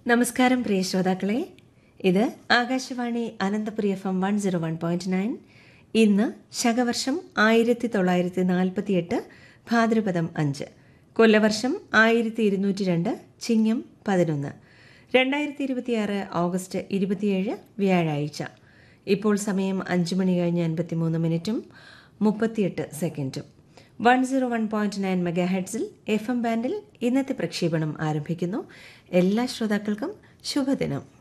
നമസ്കാരം പ്രിയ ശ്രോതാക്കളെ ഇത് Akashvani Ananthapuri F M one zero one point nine ഇന്ന് ശകവർഷം ആയിരത്തി തൊള്ളായിരത്തി നാൽപ്പത്തിയെട്ട് ഭാദ്രപദം അഞ്ച് കൊല്ലവർഷം ആയിരത്തി ഇരുന്നൂറ്റി രണ്ട് ചിങ്ങം പതിനൊന്ന് രണ്ടായിരത്തി ഇരുപത്തിയാറ് ഓഗസ്റ്റ് ഇരുപത്തിയേഴ് വ്യാഴാഴ്ച ഇപ്പോൾ സമയം അഞ്ച് മണി കഴിഞ്ഞ് അൻപത്തിമൂന്ന് മിനിറ്റും മുപ്പത്തിയെട്ട് സെക്കൻഡും one zero one point nine mega ഹെഡ്സിൽ എഫ് എം ബാൻഡിൽ ഇന്നത്തെ പ്രക്ഷേപണം ആരംഭിക്കുന്നു എല്ലാ ശ്രോതാക്കൾക്കും ശുഭദിനം